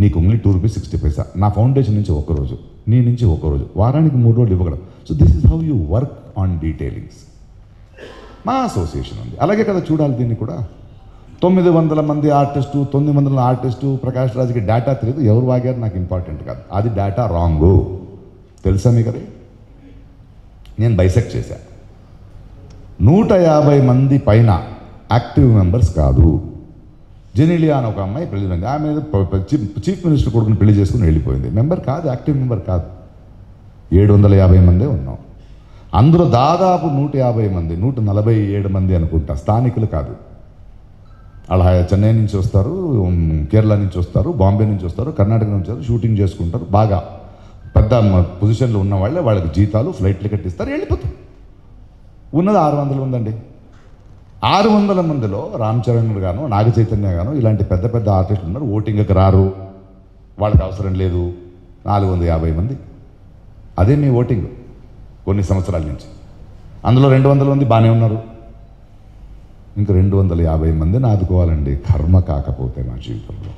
నీకు only two rupees sixty paisa నా foundation నుంచి ఒక రోజు నీ నుంచి ఒక రోజు వారానికి మూడు రోజులు ఇవ్వగలం so this is how you work on detailings మా అసోసియేషన్ ఉంది అలాగే కదా చూడాలి దీన్ని కూడా తొమ్మిది వందల మంది ఆర్టిస్టు తొమ్మిది వందల ఆర్టిస్టు ప్రకాష్ రాజ్కి డేటా తెలియదు ఎవరు వాగారు నాకు ఇంపార్టెంట్ కాదు అది డేటా రాంగు తెలుసా మీకు అది నేను బైసెక్ట్ చేశా నూట యాభై మంది పైన యాక్టివ్ మెంబర్స్ కాదు జెనిలియా అని ఒక అమ్మాయి పెళ్లి జరిగింది ఆమె ప- ప- చీఫ్ చీఫ్ మినిస్టర్ కొడుకుని పెళ్లి చేసుకుని వెళ్ళిపోయింది మెంబర్ కాదు యాక్టివ్ మెంబర్ కాదు ఏడు వందల యాభై మందే ఉన్నాం అందులో దాదాపు నూట యాభై మంది నూట నలభై ఏడు మంది అనుకుంటా స్థానికులు కాదు అలా చెన్నై నుంచి వస్తారు ఉమ్, కేరళ నుంచి వస్తారు బాంబే నుంచి వస్తారు కర్ణాటక నుంచి వస్తారు షూటింగ్ చేసుకుంటారు బాగా పెద్ద మ- పొజిషన్లో ఉన్న వాళ్ళే వాళ్ళకి జీతాలు ఫ్లైట్ టికెట్ ఇస్తారు వెళ్ళిపోతారు ఉన్నది ఆరు వందల మంది అండి ఆరు వందల మందిలో రామ్ చరణ్ గాను నాగ చైతన్య గాను ఇలాంటి పెద్ద పెద్ద ఆర్టిస్టులు ఉన్నారు ఓటింగ్కి రారు వాళ్ళకి అవసరం లేదు నాలుగు వందల యాభై మంది అదే మీ ఓటింగ్ కొన్ని సంవత్సరాల నుంచి అందులో రెండు వందల మంది బాగానే ఉన్నారు ఇంకా రెండు వందల యాభై మందిని ఆదుకోవాలండి కర్మ కాకపోతే మా జీవితంలో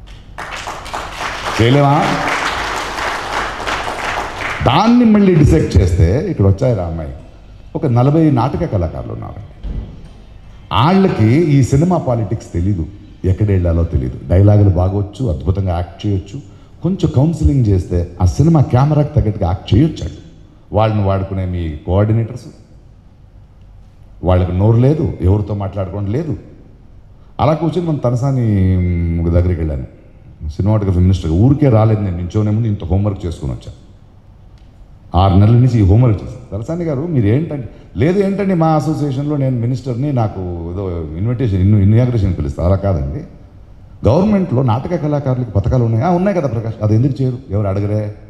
చేయలేమా దాన్ని మళ్ళీ డిసైడ్ చేస్తే ఇక్కడ వచ్చాయి రా అమ్మాయి ఒక నలభై నాటక కళాకారులు ఉన్నారండి వాళ్ళకి ఈ సినిమా పాలిటిక్స్ తెలీదు ఎక్కడ వెళ్ళాలో తెలియదు డైలాగులు బాగొచ్చు అద్భుతంగా యాక్ట్ చేయొచ్చు కొంచెం కౌన్సిలింగ్ చేస్తే ఆ సినిమా కెమెరాకి తగ్గట్టుగా యాక్ట్ చేయొచ్చు వాళ్ళని వాడుకునే మీ కోఆర్డినేటర్స్ వాళ్ళకి నోరు లేదు ఎవరితో మాట్లాడుకోవడం లేదు అలా కూర్చొని మన తనసాని మ్, దగ్గరికి వెళ్ళాను సినిమాటోగ్రఫీ మినిస్టర్ ఊరికే రాలేదు నేను నించోనే ముందు ఇంత హోంవర్క్ చేసుకుని వచ్చాను ఆరు నెలల నుంచి ఈ హోంవర్క్ చేశాను తలసాని గారు మీరు ఏంటంటే లేదు ఏంటండి మా అసోసియేషన్లో నేను మినిస్టర్ని నాకు ఏదో ఇన్విటేషన్ ఇన్ ఇన్యాగ్రేషన్ పిలుస్తా అలా కాదండి గవర్నమెంట్లో నాటక కళాకారులకు పథకాలు ఉన్నాయి "ఆ, ఉన్నాయి కదా ప్రకాష్ అది ఎందుకు చేయరు ఎవరు అడగరే